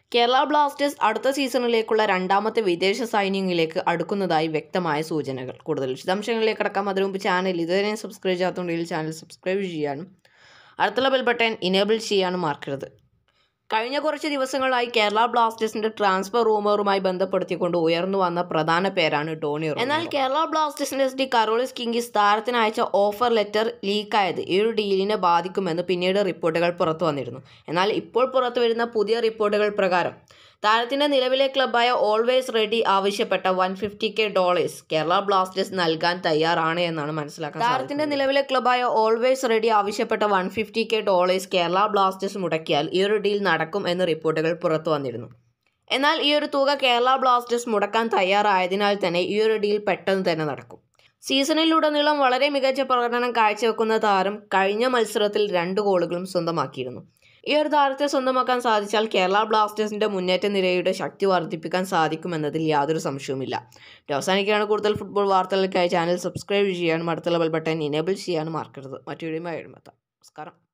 Kerala Blasters അടുത്ത സീസണിലേക്കുള്ള രണ്ടാമത്തെ വിദേശ സൈന്യങ്ങളിലേക്ക് അടുക്കുന്നതായി വ്യക്തമായ സൂചനകൾ കൂടുതൽ വിശദാംശങ്ങളിലേക്ക് കടക്കാം അതിനു മുമ്പ് ചാനൽ ഇതുവരെ സബ്സ്ക്രൈബ് ചെയ്യാത്തതുണ്ടെങ്കിൽ ചാനൽ സബ്സ്ക്രൈബ് ചെയ്യാനും അടുത്തുള്ള ബെൽ ബട്ടൺ ഇനേബിൾ ചെയ്യാനും മറക്കരുത് കഴിഞ്ഞ കുറച്ച് ദിവസങ്ങളായി കേരള ബ്ലാസ്റ്റേഴ്സിന്റെ ട്രാൻസ്ഫർ റൂമറുമായി ബന്ധപ്പെടുത്തിക്കൊണ്ട് ഉയർന്നു വന്ന പ്രധാന പേരാണ് ടോണി റോമോ. എന്നാൽ കേരള ബ്ലാസ്റ്റേഴ്സിന്റെ എസ് ഡി കറോളിസ് കിങ്കിസ് താരത്തിന് അയച്ച ഓഫർ ലെറ്റർ ലീക്കായത് ഈ ഒരു ഡീലിനെ ബാധിക്കുമെന്ന് പിന്നീട് റിപ്പോർട്ടുകൾ പുറത്തു വന്നിരുന്നു എന്നാൽ ഇപ്പോൾ പുറത്തു വരുന്ന പുതിയ റിപ്പോർട്ടുകൾ പ്രകാരം താരത്തിന്റെ നിലവിലെ ക്ലബായ ഓൾവേസ് റെഡി ആവശ്യപ്പെട്ട one fifty K dollars Kerala Blasters നൽകാൻ തയ്യാറാണ് എന്നാണ് മനസ്സിലാക്കുന്നത് താരത്തിന്റെ നിലവിലെ ക്ലബായ ഓൾവേസ് റെഡി ആവശ്യപ്പെട്ട one fifty K dollars Kerala Blasters മുടക്കിയാൽ ഈ ഒരു ഡീൽ നടക്കും എന്ന് റിപ്പോർട്ടുകൾ പുറത്തു വന്നിരുന്നു എന്നാൽ ഈ ഒരു തുക കേരള ബ്ലാസ്റ്റേഴ്സ് മുടക്കാൻ തയ്യാറായതിനാൽ തന്നെ ഈ ഒരു ഡീൽ പെട്ടെന്ന് തന്നെ നടക്കും സീസണിലുടനീളം വളരെ മികച്ച പ്രകടനം കാഴ്ചവെക്കുന്ന താരം കഴിഞ്ഞ മത്സരത്തിൽ രണ്ട് ഗോളുകളും സ്വന്തമാക്കിയിരുന്നു ഈ ഒരു താരത്തെ സ്വന്തമാക്കാൻ സാധിച്ചാൽ കേരള ബ്ലാസ്റ്റേഴ്സിന്റെ മുന്നേറ്റ നിരയുടെ ശക്തി വർദ്ധിപ്പിക്കാൻ സാധിക്കുമെന്നതിൽ യാതൊരു സംശയവുമില്ല അവസാനിക്കുകയാണ് കൂടുതൽ ഫുട്ബോൾ വാർത്തകൾക്കായി ചാനൽ സബ്സ്ക്രൈബ് ചെയ്യാനും അടുത്തുള്ള ബെൽ ബട്ടൺ ഇനേബിൾ ചെയ്യാനും മറക്കരുത് മറ്റൊരു എഴുതാം നമസ്കാരം